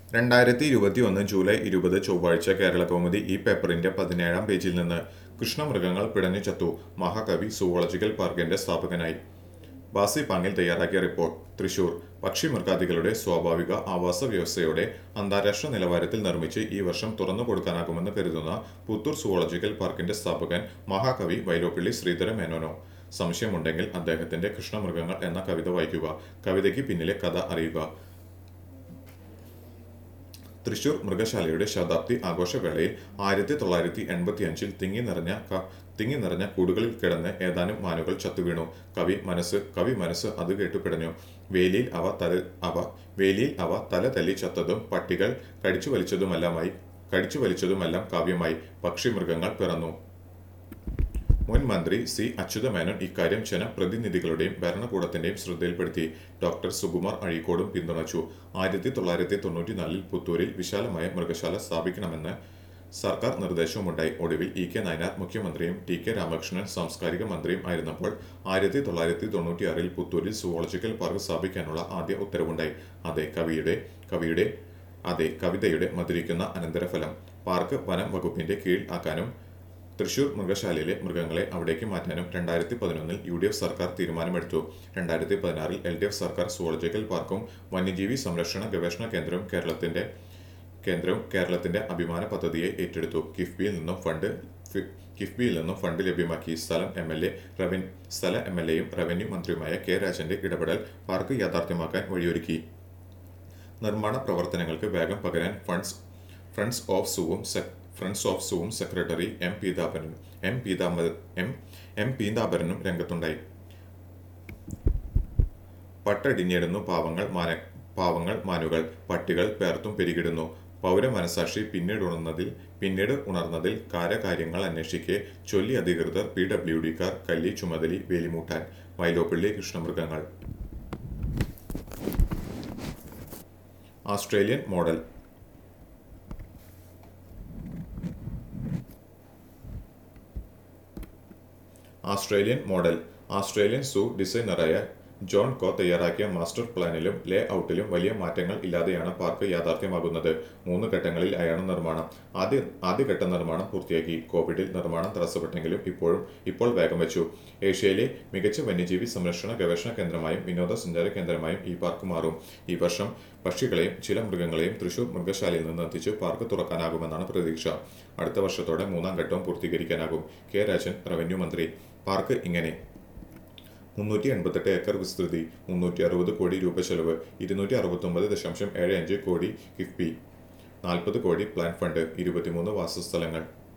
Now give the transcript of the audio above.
രണ്ടായിരത്തി ഇരുപത്തി ഒന്ന് ജൂലൈ ഇരുപത് ചൊവ്വാഴ്ച കേരള കൗമുദി ഈ പേപ്പറിന്റെ പതിനേഴാം പേജിൽ നിന്ന് കൃഷ്ണമൃഗങ്ങൾ പിടഞ്ഞു ചത്തു മഹാകവി സുവോളജിക്കൽ പാർക്കിന്റെ സ്ഥാപകനായി ബാസി പാങ്ങിൽ തയ്യാറാക്കിയ റിപ്പോർട്ട് തൃശൂർ പക്ഷിമൃഗാദികളുടെ സ്വാഭാവിക ആവാസ വ്യവസ്ഥയോടെ അന്താരാഷ്ട്ര നിലവാരത്തിൽ നിർമ്മിച്ച് ഈ വർഷം തുറന്നു കൊടുക്കാനാകുമെന്ന് കരുതുന്ന പുത്തൂർ സുവോളജിക്കൽ പാർക്കിന്റെ സ്ഥാപകൻ മഹാകവി വൈലോപ്പിള്ളി ശ്രീധര മേനോനോ സംശയമുണ്ടെങ്കിൽ അദ്ദേഹത്തിന്റെ കൃഷ്ണമൃഗങ്ങൾ എന്ന കവിത വായിക്കുക കവിതയ്ക്ക് പിന്നിലെ കഥ അറിയുക തൃശൂർ മൃഗശാലയുടെ ശതാബ്ദി ആഘോഷവേളയിൽ ആയിരത്തി തൊള്ളായിരത്തി എൺപത്തി അഞ്ചിൽ തിങ്ങി നിറഞ്ഞ ക- തിങ്ങി നിറഞ്ഞ കൂടുകളിൽ കിടന്ന് ഏതാനും മാനുകൾ ചത്തുവീണു കവി മനസ്സ് കവി മനസ്സ് അത് കേട്ടു പിടഞ്ഞു വേലിയിൽ അവ തല അവ വേലിയിൽ അവ തല തല്ലി ചത്തതും പട്ടികൾ കടിച്ചു വലിച്ചതുമെല്ലാമായി കടിച്ചു വലിച്ചതുമെല്ലാം കാവ്യമായി പക്ഷിമൃഗങ്ങൾ പിറന്നു മുൻ മന്ത്രി സി അച്യുതമേനോൻ ഇക്കാര്യം ജനപ്രതിനിധികളുടെയും ഭരണകൂടത്തിന്റെയും ശ്രദ്ധയിൽപ്പെടുത്തി ഡോക്ടർ സുകുമാർ അഴീക്കോടും പിന്തുണച്ചു ആയിരത്തി തൊള്ളായിരത്തി തൊണ്ണൂറ്റിനാലിൽ പുത്തൂരിൽ വിശാലമായ മൃഗശാല സ്ഥാപിക്കണമെന്ന് സർക്കാർ നിർദ്ദേശവുമുണ്ടായി ഒടുവിൽ ഇ കെ നയനാർ മുഖ്യമന്ത്രിയും ടി കെ രാമകൃഷ്ണൻ സാംസ്കാരിക മന്ത്രിയും ആയിരുന്നപ്പോൾ ആയിരത്തി തൊള്ളായിരത്തി തൊണ്ണൂറ്റിയാറിൽ പുത്തൂരിൽ സുവോളജിക്കൽ പാർക്ക് സ്ഥാപിക്കാനുള്ള ആദ്യ ഉത്തരവുണ്ടായി അതെ കവിയുടെ കവിയുടെ അതെ കവിതയുടെ മധുരിക്കുന്ന അനന്തരഫലം പാർക്ക് വനം വകുപ്പിന്റെ കീഴിൽ ആക്കാനും തൃശൂർ മൃഗശാലയിലെ മൃഗങ്ങളെ അവിടേക്ക് മാറ്റാനും രണ്ടായിരത്തി പതിനൊന്നിൽ യു ഡി എഫ് സർക്കാർ തീരുമാനമെടുത്തു രണ്ടായിരത്തി പതിനാറിൽ എൽ ഡി എഫ് സർക്കാർ സുവോളജിക്കൽ പാർക്കും വന്യജീവി സംരക്ഷണ ഗവേഷണ കേന്ദ്രവും കേരളത്തിന്റെ കേന്ദ്രവും കേരളത്തിന്റെ അഭിമാന പദ്ധതിയെ ഏറ്റെടുത്തു കിഫ്ബിയിൽ നിന്നും ഫണ്ട് ഫി- കിഫ്ബിയിൽ നിന്നും ഫണ്ട് ലഭ്യമാക്കി സ്ഥലം എം എൽ എ റവൻ സ്ഥല എം എൽ എയും റവന്യൂ മന്ത്രിയുമായ കെ രാജന്റെ ഇടപെടൽ പാർക്ക് യാഥാർത്ഥ്യമാക്കാൻ വഴിയൊരുക്കി നിർമ്മാണ പ്രവർത്തനങ്ങൾക്ക് വേഗം പകരാൻ ഫണ്ട്സ് ഫ്രണ്ട്സ് ഓഫ് സൂവും സെ- ഫ്രണ്ട്സ് ഓഫ് സൂവും സെക്രട്ടറി എം പീതാംബരനും എം പീതാംബര എം എം പീതാംബരനും രംഗത്തുണ്ടായി പട്ടടിഞ്ഞിടുന്നു പാവങ്ങൾ മാന പാവങ്ങൾ മാനുകൾ പട്ടികൾ പേർത്തും പെരുകിടുന്നു പൗര മനസാക്ഷി പിന്നീട് ഉണർന്നതിൽ പിന്നീട് ഉണർന്നതിൽ കാര്യകാര്യങ്ങൾ അന്വേഷിക്കെ ചൊല്ലി അധികൃതർ പി ഡബ്ല്യു ഡിക്കാർ കല്ലി ചുമതലി വേലിമൂട്ടാൻ വൈലോപ്പിള്ളി കൃഷ്ണമൃഗങ്ങൾ Australian model Australian model Australian zoo ഡിസൈനറായ ജോൺ കോ തയ്യാറാക്കിയ മാസ്റ്റർ പ്ലാനിലും ലേ ഔട്ടിലും വലിയ മാറ്റങ്ങൾ ഇല്ലാതെയാണ് പാർക്ക് യാഥാർത്ഥ്യമാകുന്നത് മൂന്ന് ഘട്ടങ്ങളിൽ ആയാണ് നിർമ്മാണം ആദ്യ ആദ്യഘട്ട നിർമ്മാണം പൂർത്തിയാക്കി കോവിഡിൽ നിർമ്മാണം തടസ്സപ്പെട്ടെങ്കിലും ഇപ്പോഴും ഇപ്പോൾ വേഗം വെച്ചു ഏഷ്യയിലെ മികച്ച വന്യജീവി സംരക്ഷണ ഗവേഷണ കേന്ദ്രമായും വിനോദസഞ്ചാര കേന്ദ്രമായും ഈ പാർക്ക് മാറും ഈ വർഷം പക്ഷികളെയും ചില മൃഗങ്ങളെയും തൃശൂർ മൃഗശാലയിൽ നിന്ന് എത്തിച്ച് പാർക്ക് തുറക്കാനാകുമെന്നാണ് പ്രതീക്ഷ അടുത്ത വർഷത്തോടെ മൂന്നാം ഘട്ടവും പൂർത്തീകരിക്കാനാകും കെ രാജൻ റവന്യൂ മന്ത്രി പാർക്ക് ഇങ്ങനെ മുന്നൂറ്റി എൺപത്തെട്ട് ഏക്കർ വിസ്തൃതി മുന്നൂറ്റി അറുപത് കോടി രൂപ ചെലവ് ഇരുന്നൂറ്റി അറുപത്തൊമ്പത് ദശാംശം ഏഴ് അഞ്ച് കോടി കിഫ്ബി നാൽപ്പത് കോടി പ്ലാൻ ഫണ്ട് ഇരുപത്തിമൂന്ന് വാസസ്ഥലങ്ങൾ